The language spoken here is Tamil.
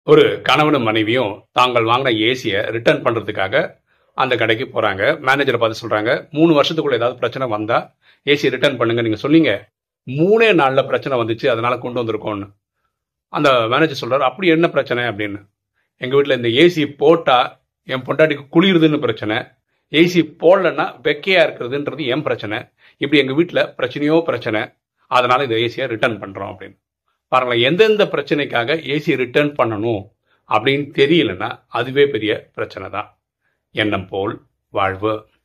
ஒரு கணவனும் மனைவியும் தாங்கள் வாங்கின ஏசியை ரிட்டர்ன் பண்ணுறதுக்காக அந்த கடைக்கு போகிறாங்க மேனேஜரை பார்த்து சொல்கிறாங்க மூணு வருஷத்துக்குள்ள ஏதாவது பிரச்சனை வந்தால் ஏசி ரிட்டர்ன் பண்ணுங்க நீங்கள் சொன்னீங்க மூணே நாளில் பிரச்சனை வந்துச்சு அதனால கொண்டு வந்திருக்கோன்னு அந்த மேனேஜர் சொல்கிறார் அப்படி என்ன பிரச்சனை அப்படின்னு எங்கள் வீட்டில் இந்த ஏசி போட்டால் என் பொண்டாட்டிக்கு குளிருதுன்னு பிரச்சனை ஏசி போடலன்னா வெக்கையாக இருக்கிறதுன்றது என் பிரச்சனை இப்படி எங்கள் வீட்டில் பிரச்சனையோ பிரச்சனை அதனால இந்த ஏசியை ரிட்டர்ன் பண்ணுறோம் அப்படின்னு பாருங்களேன் எந்தெந்த பிரச்சனைக்காக ஏசி ரிட்டர்ன் பண்ணணும் அப்படின்னு தெரியலன்னா அதுவே பெரிய பிரச்சனை தான் எண்ணம் போல் வாழ்வு